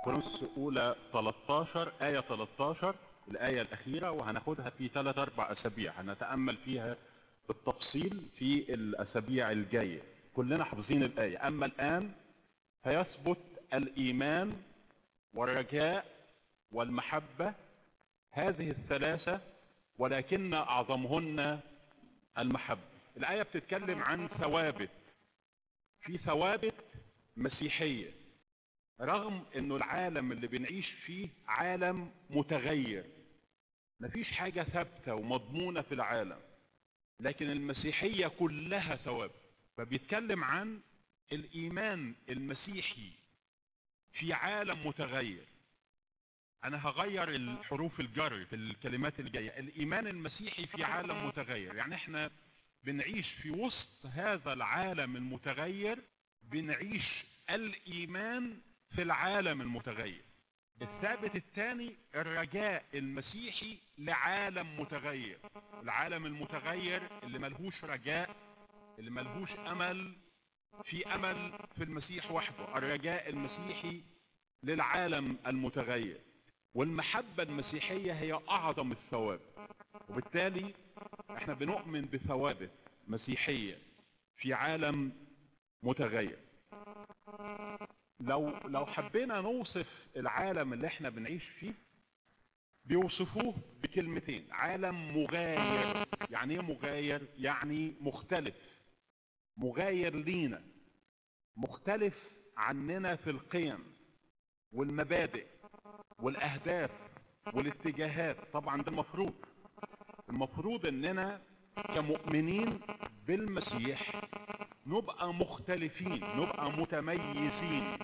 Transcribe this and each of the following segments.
كورنثوس الاولى 13 ايه 13 الايه الاخيره وهناخدها في ثلاث اربع اسابيع هنتامل فيها بالتفصيل في الاسابيع الجايه كلنا حافظين الايه اما الان فيثبت الايمان والرجاء والمحبه هذه الثلاثه ولكن اعظمهن المحبه الايه بتتكلم عن ثوابت في ثوابت مسيحيه رغم انه العالم اللي بنعيش فيه عالم متغير مفيش حاجه ثابته ومضمونه في العالم لكن المسيحيه كلها ثوابت فبيتكلم عن الايمان المسيحي في عالم متغير انا هغير الحروف الجر في الكلمات الجايه الايمان المسيحي في عالم متغير يعني احنا بنعيش في وسط هذا العالم المتغير بنعيش الايمان في العالم المتغير الثابت الثاني الرجاء المسيحي لعالم متغير العالم المتغير اللي ملهوش رجاء اللي ملهوش امل في امل في المسيح وحده الرجاء المسيحي للعالم المتغير والمحبة المسيحية هي اعظم الثواب وبالتالي احنا بنؤمن بثوابت مسيحية في عالم متغير لو لو حبينا نوصف العالم اللي احنا بنعيش فيه بيوصفوه بكلمتين عالم مغاير يعني ايه مغاير يعني مختلف مغاير لينا مختلف عننا في القيم والمبادئ والاهداف والاتجاهات طبعا ده المفروض المفروض اننا كمؤمنين بالمسيح نبقى مختلفين نبقى متميزين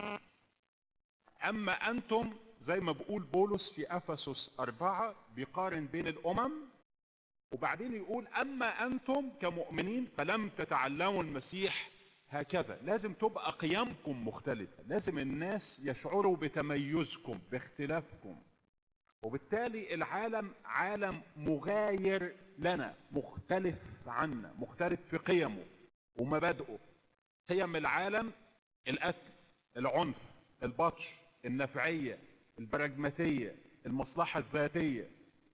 اما انتم زي ما بيقول بولس في افسس أربعة بيقارن بين الامم وبعدين يقول اما انتم كمؤمنين فلم تتعلموا المسيح هكذا لازم تبقى قيمكم مختلفة لازم الناس يشعروا بتميزكم باختلافكم وبالتالي العالم عالم مغاير لنا مختلف عنا مختلف في قيمه ومبادئه قيم العالم القتل العنف البطش النفعية البراجماتية المصلحة الذاتية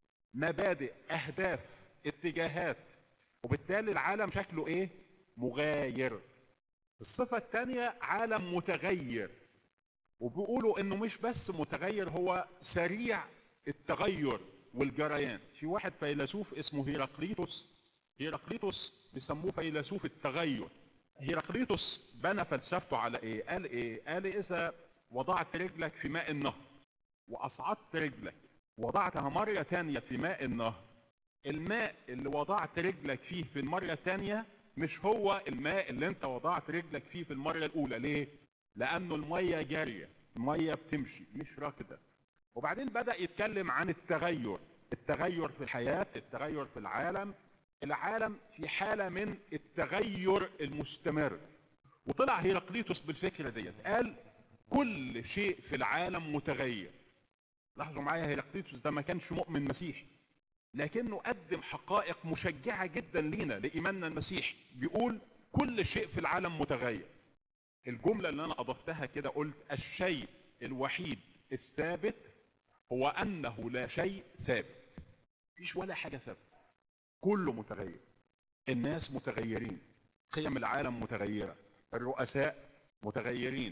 مبادئ اهداف اتجاهات وبالتالي العالم شكله ايه مغاير الصفة الثانية عالم متغير وبيقولوا انه مش بس متغير هو سريع التغير والجريان في واحد فيلسوف اسمه هيراقليطس هيراقليطس بيسموه فيلسوف التغير هيراقليطس بنى فلسفته على ايه قال ايه قال اذا وضعت رجلك في ماء النهر واصعدت رجلك وضعتها مرة تانية في ماء النهر الماء اللي وضعت رجلك فيه في المرة التانية مش هو الماء اللي انت وضعت رجلك فيه في المرة الاولى ليه لانه المية جارية المية بتمشي مش راكدة وبعدين بدأ يتكلم عن التغير التغير في الحياة التغير في العالم العالم في حالة من التغير المستمر وطلع هيراقليطس بالفكرة ديت قال كل شيء في العالم متغير لاحظوا معايا هيراقليطس ده ما كانش مؤمن مسيحي لكنه قدم حقائق مشجعة جدا لينا لإيماننا المسيحي بيقول كل شيء في العالم متغير الجملة اللي أنا أضفتها كده قلت الشيء الوحيد الثابت هو أنه لا شيء ثابت مفيش ولا حاجة ثابتة كله متغير الناس متغيرين قيم العالم متغيرة الرؤساء متغيرين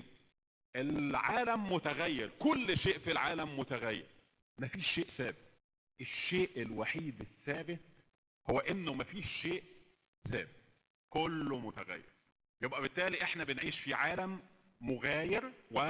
العالم متغير كل شيء في العالم متغير مفيش شيء ثابت الشيء الوحيد الثابت هو انه مفيش شيء ثابت كله متغير يبقى بالتالي احنا بنعيش في عالم مغاير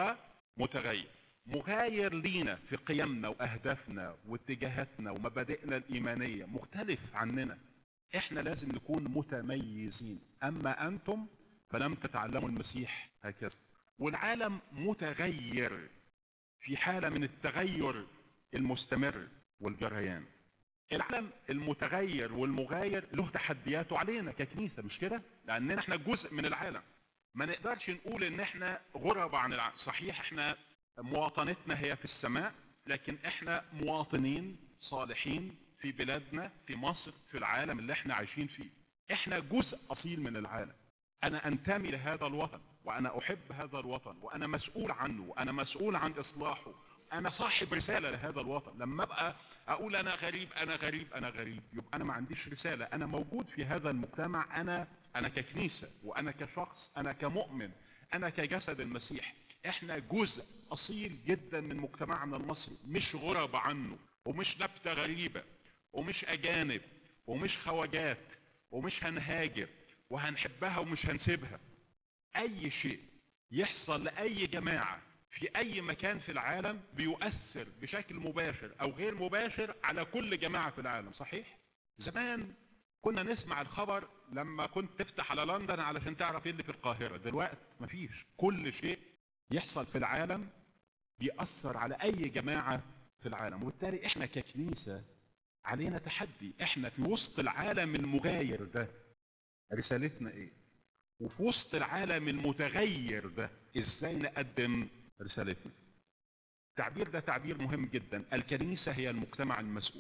ومتغير مغاير لينا في قيمنا واهدافنا واتجاهاتنا ومبادئنا الايمانيه مختلف عننا احنا لازم نكون متميزين اما انتم فلم تتعلموا المسيح هكذا والعالم متغير في حاله من التغير المستمر والجريان العالم المتغير والمغاير له تحدياته علينا ككنيسه مش كده لاننا احنا جزء من العالم ما نقدرش نقول ان احنا غرب عن العالم صحيح احنا مواطنتنا هي في السماء لكن احنا مواطنين صالحين في بلادنا في مصر في العالم اللي احنا عايشين فيه احنا جزء اصيل من العالم انا انتمي لهذا الوطن وانا احب هذا الوطن وانا مسؤول عنه وانا مسؤول عن اصلاحه انا صاحب رسالة لهذا الوطن لما ابقى اقول انا غريب انا غريب انا غريب يبقى انا ما عنديش رسالة انا موجود في هذا المجتمع انا انا ككنيسة وانا كشخص انا كمؤمن انا كجسد المسيح احنا جزء اصيل جدا من مجتمعنا المصري مش غرب عنه ومش نبتة غريبة ومش اجانب ومش خواجات ومش هنهاجر وهنحبها ومش هنسيبها اي شيء يحصل لاي جماعة في اي مكان في العالم بيؤثر بشكل مباشر او غير مباشر على كل جماعة في العالم صحيح زمان كنا نسمع الخبر لما كنت تفتح على لندن علشان تعرف ايه اللي في القاهرة دلوقتي مفيش كل شيء يحصل في العالم بيأثر على اي جماعة في العالم وبالتالي احنا ككنيسة علينا تحدي احنا في وسط العالم المغاير ده رسالتنا ايه وفي وسط العالم المتغير ده ازاي نقدم رسالتنا التعبير ده تعبير مهم جدا الكنيسة هي المجتمع المسؤول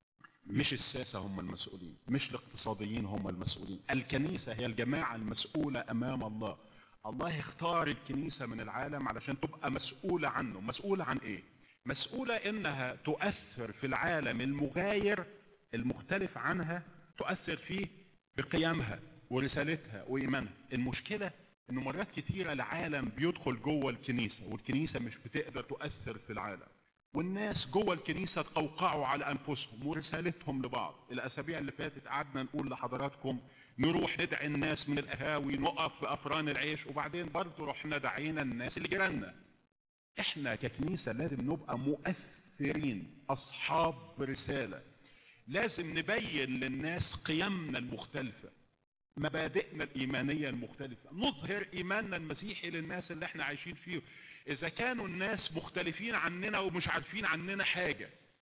مش الساسة هم المسؤولين مش الاقتصاديين هم المسؤولين الكنيسة هي الجماعة المسؤولة امام الله الله اختار الكنيسة من العالم علشان تبقى مسؤولة عنه مسؤولة عن ايه مسؤولة انها تؤثر في العالم المغاير المختلف عنها تؤثر فيه بقيمها ورسالتها وايمانها المشكلة انه مرات كتيرة العالم بيدخل جوه الكنيسة والكنيسة مش بتقدر تؤثر في العالم والناس جوه الكنيسة تقوقعوا على انفسهم ورسالتهم لبعض الاسابيع اللي فاتت قعدنا نقول لحضراتكم نروح ندعي الناس من القهاوي نقف بافران العيش وبعدين برضه رحنا دعينا الناس اللي جيراننا احنا ككنيسة لازم نبقى مؤثرين اصحاب رسالة لازم نبين للناس قيمنا المختلفة مبادئنا الايمانية المختلفة نظهر ايماننا المسيحي للناس اللي احنا عايشين فيه اذا كانوا الناس مختلفين عننا ومش عارفين عننا حاجة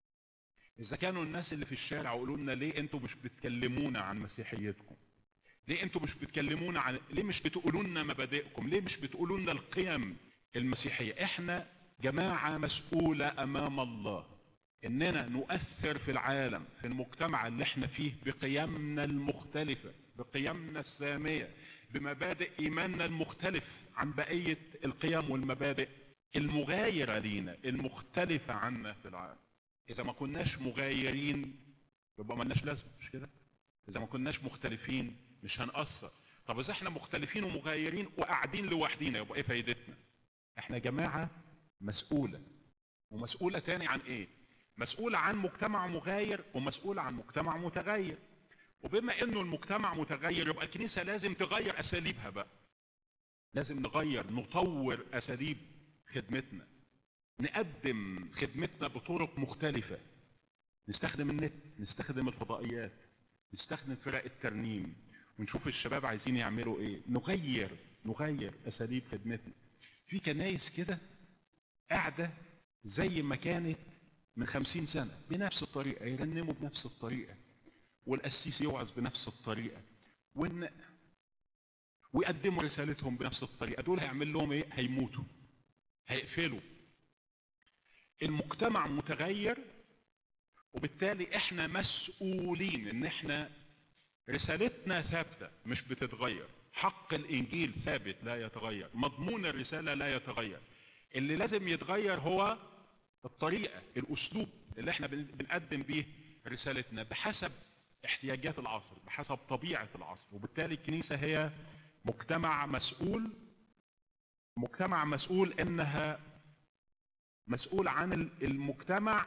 اذا كانوا الناس اللي في الشارع يقولوا لنا ليه انتوا مش بتكلمونا عن مسيحيتكم ليه انتوا مش بتكلمونا عن ليه مش بتقولوا لنا مبادئكم ليه مش بتقولوا لنا القيم المسيحية احنا جماعة مسؤولة امام الله اننا نؤثر في العالم في المجتمع اللي احنا فيه بقيمنا المختلفة بقيمنا السامية بمبادئ ايماننا المختلف عن بقية القيم والمبادئ المغايرة لينا المختلفة عنا في العالم اذا ما كناش مغايرين يبقى ملناش لازمة مش كده اذا ما كناش مختلفين مش هنأثر طب اذا احنا مختلفين ومغايرين وقاعدين لوحدينا يبقى ايه فايدتنا احنا جماعة مسؤولة ومسؤولة تاني عن ايه مسؤولة عن مجتمع مغاير ومسؤولة عن مجتمع متغير وبما انه المجتمع متغير يبقى الكنيسة لازم تغير اساليبها بقى لازم نغير نطور اساليب خدمتنا نقدم خدمتنا بطرق مختلفة نستخدم النت نستخدم الفضائيات نستخدم فرق الترنيم ونشوف الشباب عايزين يعملوا ايه نغير نغير اساليب خدمتنا في كنايس كده قاعدة زي ما كانت من خمسين سنة بنفس الطريقة يرنموا بنفس الطريقة والقسيس يوعظ بنفس الطريقة وإن ويقدموا رسالتهم بنفس الطريقة دول هيعمل لهم ايه هيموتوا هيقفلوا المجتمع متغير وبالتالي احنا مسؤولين ان احنا رسالتنا ثابتة مش بتتغير حق الانجيل ثابت لا يتغير مضمون الرسالة لا يتغير اللي لازم يتغير هو الطريقة الاسلوب اللي احنا بنقدم بيه رسالتنا بحسب احتياجات العصر بحسب طبيعة العصر وبالتالي الكنيسة هي مجتمع مسؤول مجتمع مسؤول انها مسؤول عن المجتمع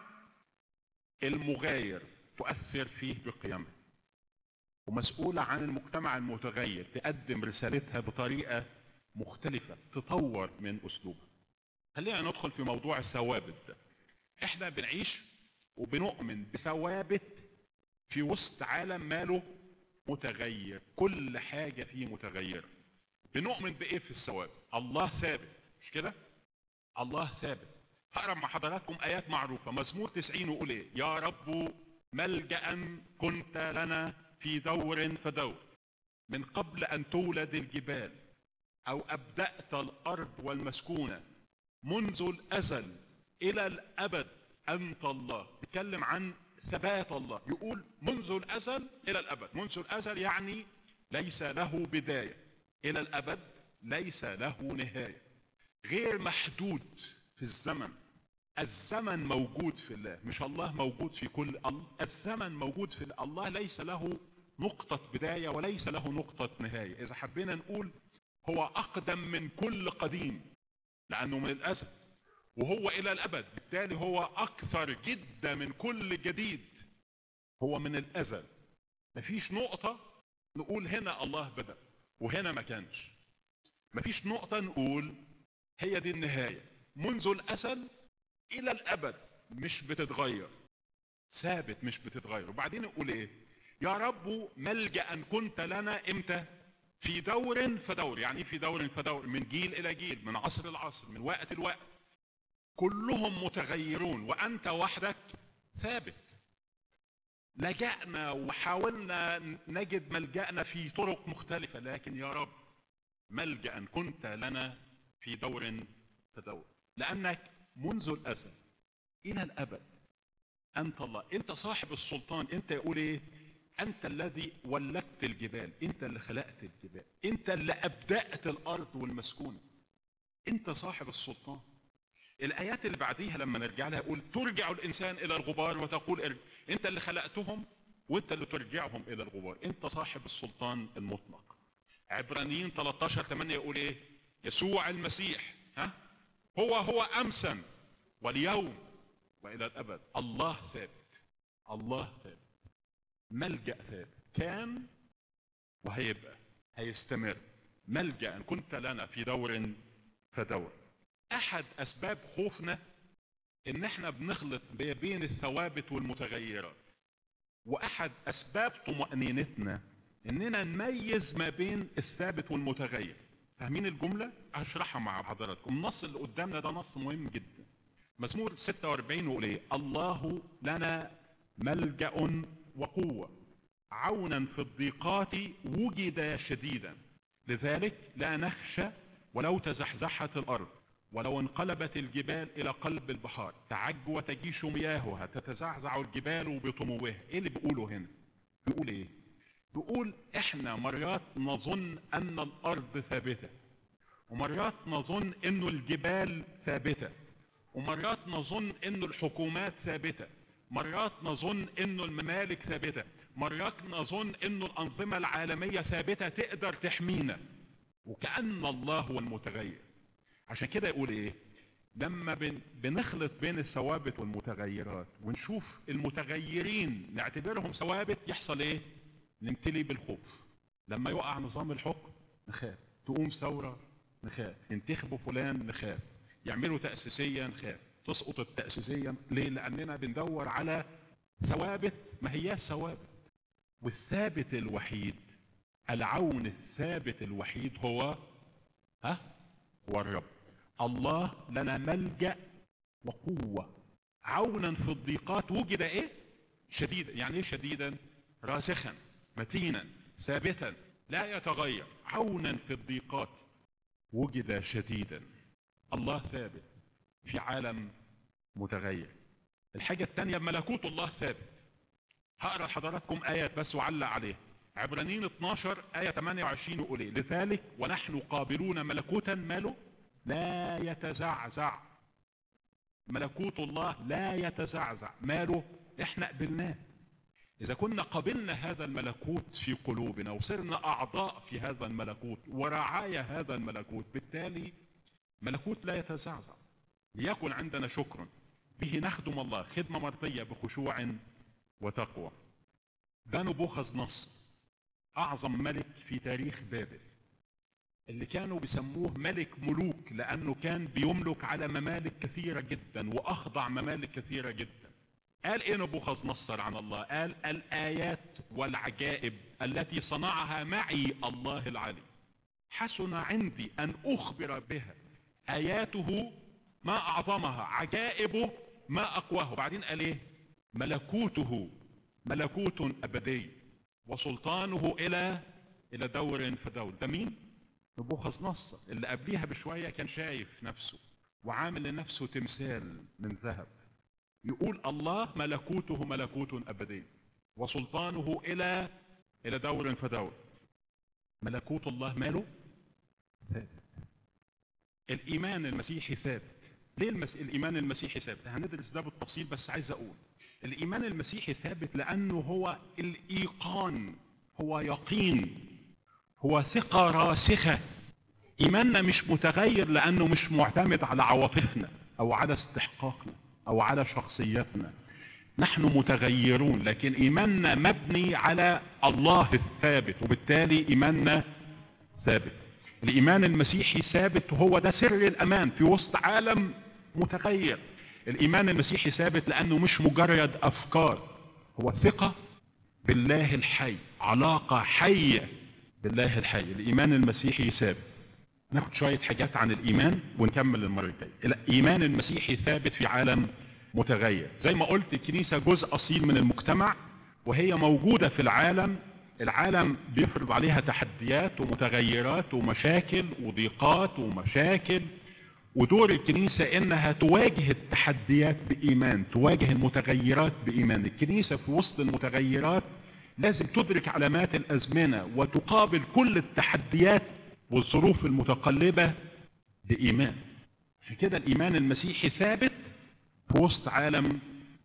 المغاير تؤثر فيه بقيمها ومسؤولة عن المجتمع المتغير تقدم رسالتها بطريقة مختلفة تطور من اسلوبها خلينا ندخل في موضوع الثوابت ده احنا بنعيش وبنؤمن بثوابت في وسط عالم ماله متغير كل حاجة فيه متغيرة بنؤمن بايه في الثوابت الله ثابت مش كده الله ثابت هقرا مع حضراتكم ايات معروفة مزمور 90 ويقول ايه يا رب ملجأ كنت لنا في دور فدور من قبل ان تولد الجبال او ابدأت الارض والمسكونة منذ الازل الى الابد انت الله بيتكلم عن ثبات الله يقول منذ الازل الى الابد منذ الازل يعني ليس له بداية الى الابد ليس له نهايه غير محدود في الزمن الزمن موجود في الله مش الله موجود في كل الزمن موجود في الله ليس له نقطة بداية وليس له نقطة نهاية إذا حبينا نقول هو أقدم من كل قديم لأنه من الأزل وهو إلى الأبد بالتالي هو أكثر جدا من كل جديد هو من الأزل مفيش نقطة نقول هنا الله بدأ وهنا ما كانش مفيش نقطة نقول هي دي النهاية منذ الأزل إلى الأبد مش بتتغير ثابت مش بتتغير وبعدين نقول إيه يا رب ملجأ كنت لنا إمتى في دور فدور يعني في دور فدور من جيل إلى جيل من عصر لعصر من وقت لوقت كلهم متغيرون وأنت وحدك ثابت لجأنا وحاولنا نجد ملجأنا في طرق مختلفة لكن يا رب ملجأ كنت لنا في دور فدور لأنك منذ الأزل إلى الأبد أنت الله أنت صاحب السلطان أنت يقول إيه أنت الذي ولدت الجبال أنت اللي خلقت الجبال أنت اللي أبدأت الأرض والمسكونة أنت صاحب السلطان الآيات اللي بعديها لما نرجع لها يقول ترجع الإنسان إلى الغبار وتقول ارجع أنت اللي خلقتهم وأنت اللي ترجعهم إلى الغبار أنت صاحب السلطان المطلق عبرانيين 13 8 يقول إيه يسوع المسيح ها هو هو أمسا واليوم وإلى الأبد الله ثابت الله ثابت ملجأ ثابت كان وهيبقى هيستمر ملجأ كنت لنا في دور فدور احد اسباب خوفنا ان احنا بنخلط بين الثوابت والمتغيرات واحد اسباب طمأنينتنا اننا نميز ما بين الثابت والمتغير فاهمين الجملة هشرحها مع حضراتكم النص اللي قدامنا ده نص مهم جدا مزمور 46 يقول ايه الله لنا ملجأ وقوة عونا في الضيقات وجد شديدا لذلك لا نخشى ولو تزحزحت الارض ولو انقلبت الجبال الى قلب البحار تعج وتجيش مياهها تتزعزع الجبال بطموها ايه اللي بيقوله هنا بيقول ايه بيقول احنا مرات نظن ان الارض ثابتة ومرات نظن انه الجبال ثابتة ومرات نظن انه الحكومات ثابتة مرات نظن انه الممالك ثابتة مرات نظن انه الانظمة العالمية ثابتة تقدر تحمينا وكأن الله هو المتغير عشان كده يقول ايه لما بن بنخلط بين الثوابت والمتغيرات ونشوف المتغيرين نعتبرهم ثوابت يحصل ايه نمتلي بالخوف لما يقع نظام الحكم نخاف تقوم ثورة نخاف ينتخبوا فلان نخاف يعملوا تأسيسية نخاف تسقط التأسيسية ليه لأننا بندور على ثوابت ما هي ثوابت والثابت الوحيد العون الثابت الوحيد هو ها هو الرب الله لنا ملجأ وقوة عونا في الضيقات وجد ايه شديدا يعني ايه شديدا راسخا متينا ثابتا لا يتغير عونا في الضيقات وجد شديدا الله ثابت في عالم متغير الحاجة الثانية ملكوت الله ثابت هقرا لحضراتكم ايات بس وعلق عليها عبرانيين 12 آية 28 يقول ايه لذلك ونحن قابلون ملكوتا ماله لا يتزعزع ملكوت الله لا يتزعزع ماله احنا قبلناه اذا كنا قبلنا هذا الملكوت في قلوبنا وصرنا اعضاء في هذا الملكوت ورعايا هذا الملكوت بالتالي ملكوت لا يتزعزع ليكن عندنا شكر به نخدم الله خدمة مرضية بخشوع وتقوى ده نبوخذ نصر اعظم ملك في تاريخ بابل اللي كانوا بيسموه ملك ملوك لانه كان بيملك على ممالك كثيرة جدا واخضع ممالك كثيرة جدا قال ايه نبوخذ نصر عن الله قال الايات والعجائب التي صنعها معي الله العلي حسن عندي ان اخبر بها اياته ما اعظمها عجائبه ما اقواه بعدين قال ايه ملكوته ملكوت ابدي وسلطانه الى الى دور فدور ده مين نبوخذ نصر اللي قبليها بشوية كان شايف نفسه وعامل لنفسه تمثال من ذهب يقول الله ملكوته ملكوت ابدي وسلطانه الى الى دور فدور ملكوت الله ماله الايمان المسيحي ثابت ليه المس... الايمان المسيحي ثابت هندرس ده بالتفصيل بس عايز اقول الايمان المسيحي ثابت لانه هو الايقان هو يقين هو ثقه راسخه ايماننا مش متغير لانه مش معتمد على عواطفنا او على استحقاقنا او على شخصيتنا نحن متغيرون لكن ايماننا مبني على الله الثابت وبالتالي ايماننا ثابت الايمان المسيحي ثابت وهو ده سر الامان في وسط عالم متغير الايمان المسيحي ثابت لانه مش مجرد افكار هو ثقه بالله الحي علاقه حيه بالله الحي الايمان المسيحي ثابت ناخد شويه حاجات عن الايمان ونكمل المره الجايه الايمان المسيحي ثابت في عالم متغير زي ما قلت الكنيسه جزء اصيل من المجتمع وهي موجوده في العالم العالم بيفرض عليها تحديات ومتغيرات ومشاكل وضيقات ومشاكل ودور الكنيسة انها تواجه التحديات بايمان تواجه المتغيرات بايمان الكنيسة في وسط المتغيرات لازم تدرك علامات الازمنة وتقابل كل التحديات والظروف المتقلبة بايمان في كده الايمان المسيحي ثابت في وسط عالم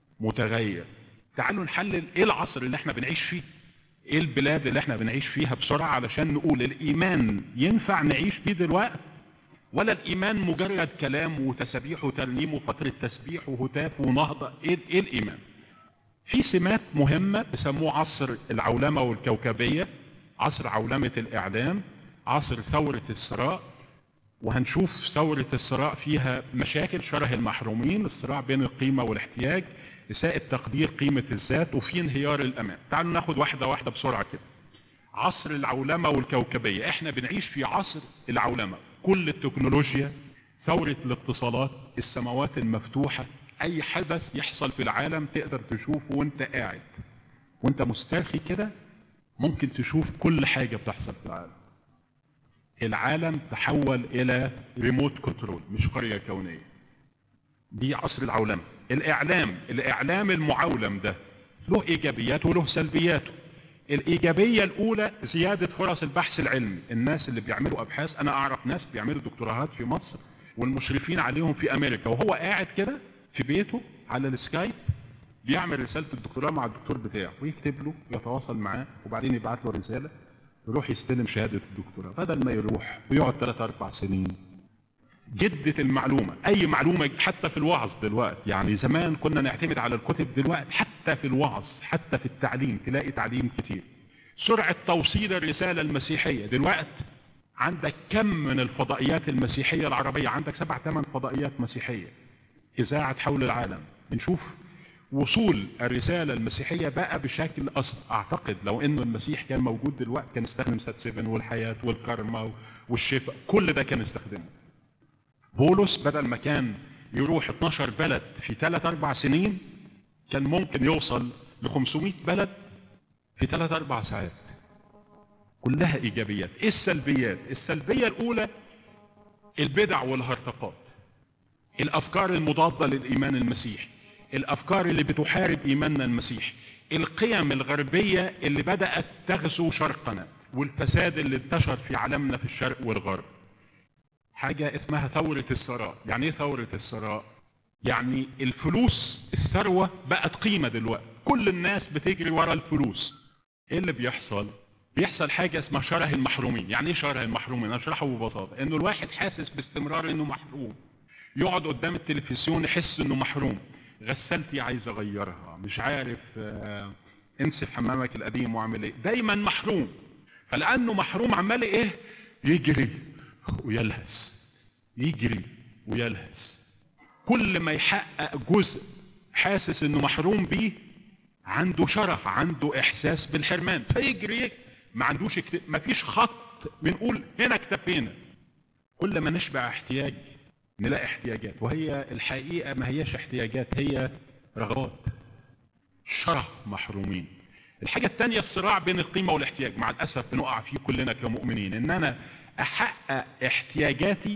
متغير تعالوا نحلل ايه العصر اللي احنا بنعيش فيه ايه البلاد اللي احنا بنعيش فيها بسرعة علشان نقول الايمان ينفع نعيش فيه دلوقتي ولا الايمان مجرد كلام وتسابيح وترنيم وفترة تسبيح وهتاف ونهضة ايه, إيه الايمان في سمات مهمة بيسموه عصر العولمة والكوكبية عصر عولمة الاعلام عصر ثورة الثراء وهنشوف ثورة الثراء فيها مشاكل شره المحرومين الصراع بين القيمة والاحتياج إساءة تقدير قيمة الذات وفي انهيار الأمان تعالوا ناخد واحدة واحدة بسرعة كده عصر العولمة والكوكبية احنا بنعيش في عصر العولمة كل التكنولوجيا ثورة الاتصالات السماوات المفتوحة اي حدث يحصل في العالم تقدر تشوفه وانت قاعد وانت مسترخي كده ممكن تشوف كل حاجة بتحصل في العالم العالم تحول الى ريموت كنترول مش قرية كونية دي عصر العولمة الاعلام الاعلام المعولم ده له ايجابياته وله سلبياته الايجابية الاولى زيادة فرص البحث العلمي الناس اللي بيعملوا ابحاث انا اعرف ناس بيعملوا دكتوراهات في مصر والمشرفين عليهم في امريكا وهو قاعد كده في بيته على السكايب بيعمل رسالة الدكتوراه مع الدكتور بتاعه ويكتب له يتواصل معاه وبعدين يبعت له رسالة يروح يستلم شهادة الدكتوراه بدل ما يروح ويقعد 3 4 سنين جدة المعلومة أي معلومة حتى في الوعظ دلوقتي يعني زمان كنا نعتمد على الكتب دلوقتي حتى في الوعظ حتى في التعليم تلاقي تعليم كتير سرعة توصيل الرسالة المسيحية دلوقتي عندك كم من الفضائيات المسيحية العربية عندك سبع ثمان فضائيات مسيحية إذاعة حول العالم بنشوف وصول الرسالة المسيحية بقى بشكل أصل أعتقد لو إنه المسيح كان موجود دلوقتي كان استخدم سات سيفن والحياة والكرمة والشفاء كل ده كان استخدمه بولس بدل ما كان يروح 12 بلد في 3 4 سنين كان ممكن يوصل ل 500 بلد في 3 4 ساعات كلها ايجابيات ايه السلبيات السلبيه الاولى البدع والهرطقات الافكار المضاده للايمان المسيحي الافكار اللي بتحارب ايماننا المسيحي القيم الغربيه اللي بدات تغزو شرقنا والفساد اللي انتشر في عالمنا في الشرق والغرب حاجة اسمها ثورة الثراء يعني ايه ثورة الثراء يعني الفلوس الثروة بقت قيمة دلوقتي كل الناس بتجري ورا الفلوس ايه اللي بيحصل بيحصل حاجة اسمها شره المحرومين يعني ايه شره المحرومين اشرحه ببساطة انه الواحد حاسس باستمرار انه محروم يقعد قدام التلفزيون يحس انه محروم غسلتي عايز اغيرها مش عارف آه انسف حمامك القديم واعمل ايه دايما محروم فلانه محروم عمال ايه يجري ويلهث يجري ويلهث كل ما يحقق جزء حاسس انه محروم بيه عنده شرف عنده احساس بالحرمان فيجري ما عندوش اكت... ما فيش خط بنقول هنا اكتفينا كل ما نشبع احتياج نلاقي احتياجات وهي الحقيقة ما هيش احتياجات هي رغبات شرف محرومين الحاجة التانية الصراع بين القيمة والاحتياج مع الأسف بنقع فيه كلنا كمؤمنين إن أنا احقق احتياجاتي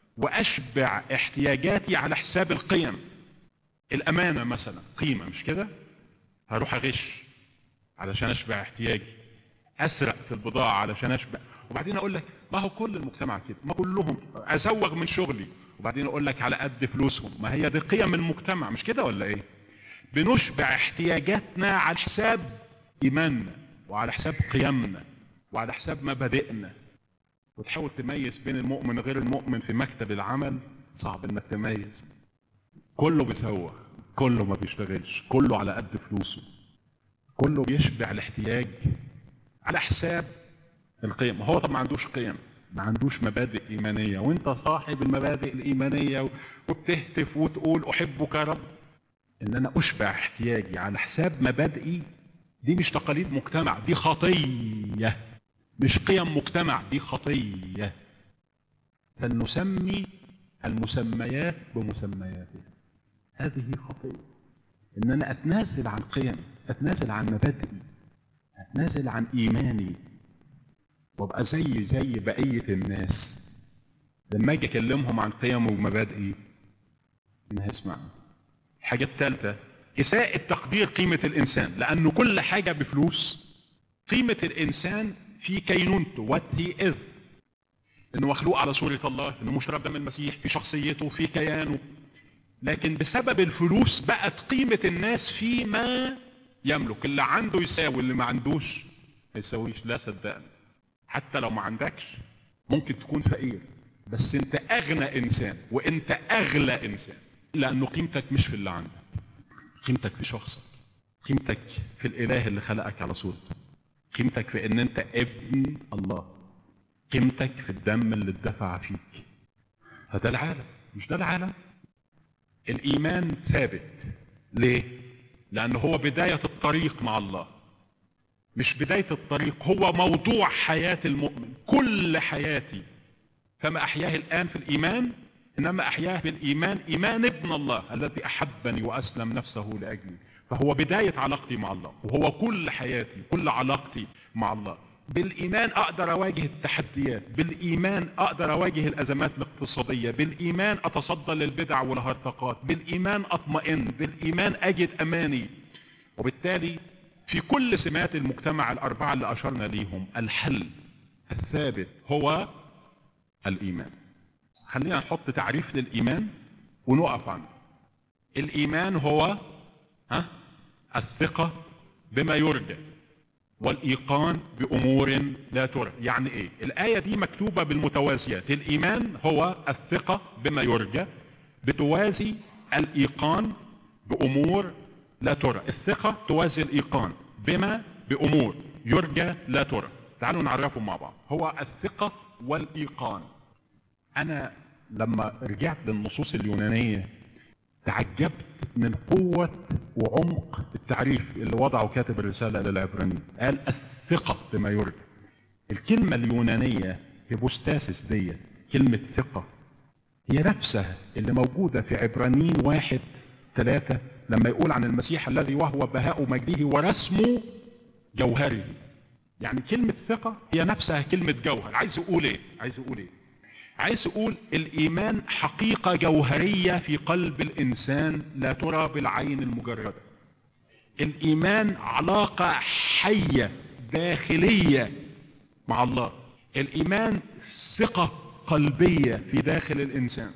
واشبع احتياجاتي على حساب القيم الامانة مثلا قيمة مش كده هروح اغش علشان اشبع احتياجي اسرق في البضاعة علشان اشبع وبعدين اقول لك ما هو كل المجتمع كده ما كلهم ازوغ من شغلي وبعدين اقول لك على قد فلوسهم ما هي دي قيم المجتمع مش كده ولا ايه بنشبع احتياجاتنا على حساب ايماننا وعلى حساب قيمنا وعلى حساب مبادئنا وتحاول تميز بين المؤمن وغير المؤمن في مكتب العمل صعب انك تميز كله بيسوق كله ما بيشتغلش كله على قد فلوسه كله بيشبع الاحتياج على حساب القيم هو طب ما عندوش قيم ما عندوش مبادئ ايمانيه وانت صاحب المبادئ الايمانيه وبتهتف وتقول احبك يا رب ان انا اشبع احتياجي على حساب مبادئي دي مش تقاليد مجتمع دي خطيه مش قيم مجتمع دي خطيه فلنسمي المسميات بمسمياتها هذه خطيه ان انا اتنازل عن قيم اتنازل عن مبادئي اتنازل عن ايماني وابقى زي زي بقيه الناس لما اجي اكلمهم عن قيم ومبادئي ما هيسمع الحاجه الثالثه اساءة تقدير قيمة الانسان لانه كل حاجة بفلوس قيمة الانسان في كينونته وات هي از انه مخلوق على صورة الله انه مشرب دم المسيح في شخصيته في كيانه لكن بسبب الفلوس بقت قيمة الناس فيما يملك اللي عنده يساوي اللي ما عندوش ما يساويش لا صدقني حتى لو ما عندكش ممكن تكون فقير بس انت اغنى انسان وانت اغلى انسان لانه قيمتك مش في اللي عندك قيمتك في شخصك قيمتك في الاله اللي خلقك على صورته قيمتك في ان انت ابن الله قيمتك في الدم اللي اتدفع فيك فده العالم مش ده العالم الايمان ثابت ليه لان هو بداية الطريق مع الله مش بداية الطريق هو موضوع حياة المؤمن كل حياتي فما احياه الان في الايمان انما احياه بالايمان ايمان ابن الله الذي احبني واسلم نفسه لاجلي فهو بداية علاقتي مع الله وهو كل حياتي كل علاقتي مع الله بالايمان اقدر اواجه التحديات بالايمان اقدر اواجه الازمات الاقتصادية بالايمان اتصدى للبدع والهرطقات بالايمان اطمئن بالايمان اجد اماني وبالتالي في كل سمات المجتمع الاربعة اللي اشرنا ليهم الحل الثابت هو الايمان خلينا نحط تعريف للايمان ونقف عنه الايمان هو ها الثقة بما يرجى والايقان بامور لا ترى يعني ايه الايه دي مكتوبه بالمتوازيات الايمان هو الثقه بما يرجى بتوازي الايقان بامور لا ترى الثقه توازي الايقان بما بامور يرجى لا ترى تعالوا نعرفهم مع بعض هو الثقه والايقان انا لما رجعت للنصوص اليونانيه تعجبت من قوة وعمق التعريف اللي وضعه كاتب الرسالة للعبرانيين قال الثقة بما يرجى الكلمة اليونانية هيبوستاسيس دي كلمة ثقة هي نفسها اللي موجودة في عبرانيين واحد ثلاثة لما يقول عن المسيح الذي وهو بهاء مجده ورسمه جوهره يعني كلمة ثقة هي نفسها كلمة جوهر عايز يقول ايه عايز يقول ايه عايز اقول الايمان حقيقة جوهرية في قلب الانسان لا ترى بالعين المجردة الايمان علاقة حية داخلية مع الله الايمان ثقة قلبية في داخل الانسان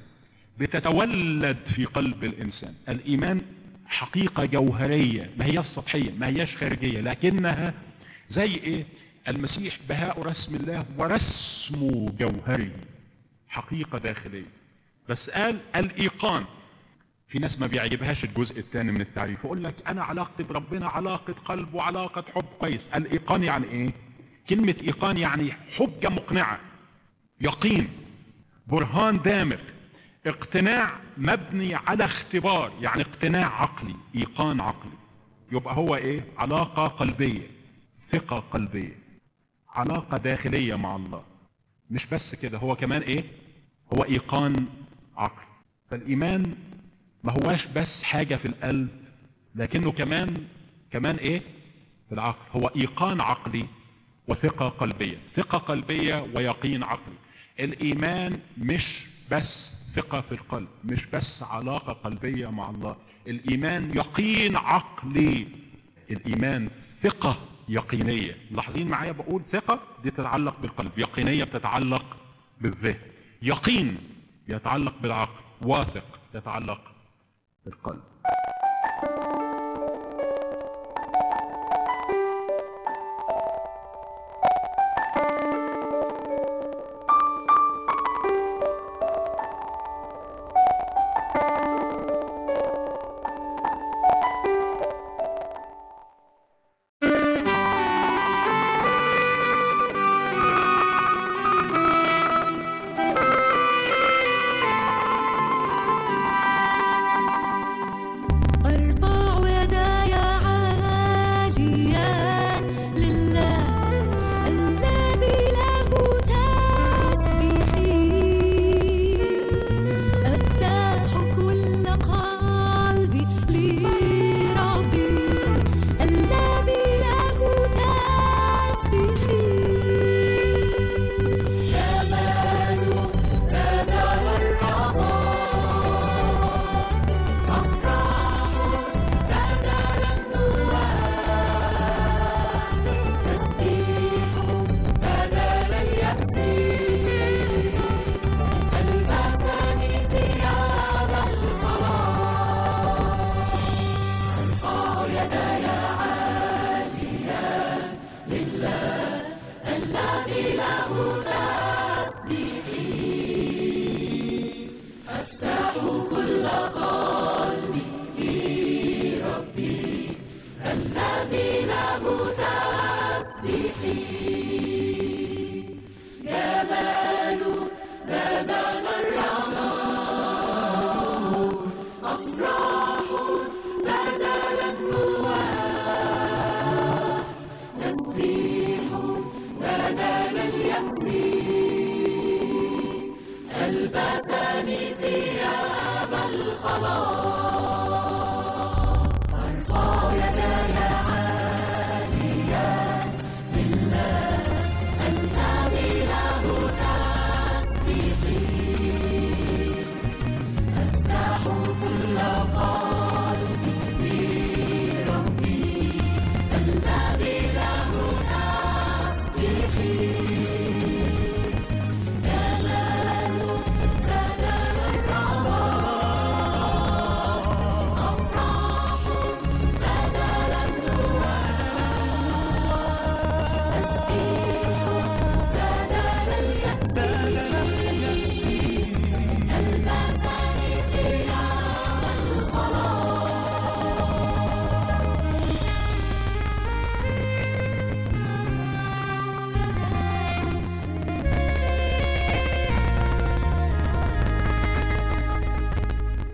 بتتولد في قلب الانسان الايمان حقيقة جوهرية ما هي السطحية ما هياش خارجية لكنها زي ايه المسيح بهاء رسم الله ورسمه جوهري حقيقة داخلية بس قال الإيقان في ناس ما بيعجبهاش الجزء الثاني من التعريف يقول لك أنا علاقتي بربنا علاقة قلب وعلاقة حب كويس الإيقان يعني إيه؟ كلمة إيقان يعني حجة مقنعة يقين برهان دامغ اقتناع مبني على اختبار يعني اقتناع عقلي إيقان عقلي يبقى هو إيه؟ علاقة قلبية ثقة قلبية علاقة داخلية مع الله مش بس كده هو كمان ايه هو ايقان عقل فالايمان ما هواش بس حاجة في القلب لكنه كمان كمان ايه في العقل هو ايقان عقلي وثقة قلبية ثقة قلبية ويقين عقلي الايمان مش بس ثقة في القلب مش بس علاقة قلبية مع الله الايمان يقين عقلي الايمان ثقة يقينية ملاحظين معايا بقول ثقة دي تتعلق بالقلب يقينية بتتعلق بالذهن يقين يتعلق بالعقل واثق يتعلق بالقلب أرفع يداي عاليا لله الذي له تسبيحي أفتح كل قلبي لربي الذي له تسبيحي جمال بدل الرضا أفراح بدل النواه تسبيح بدل اليأس ألبسني ثياب الخلاص أرفع يداي عاليا لله الذي له تسبيحي أفتح كل قلبي لربي الذي له تسبيحي جبال بدل الرماد أفراح بدل النواه تسبيح بدل اليأس ألبسني ثياب الخلاص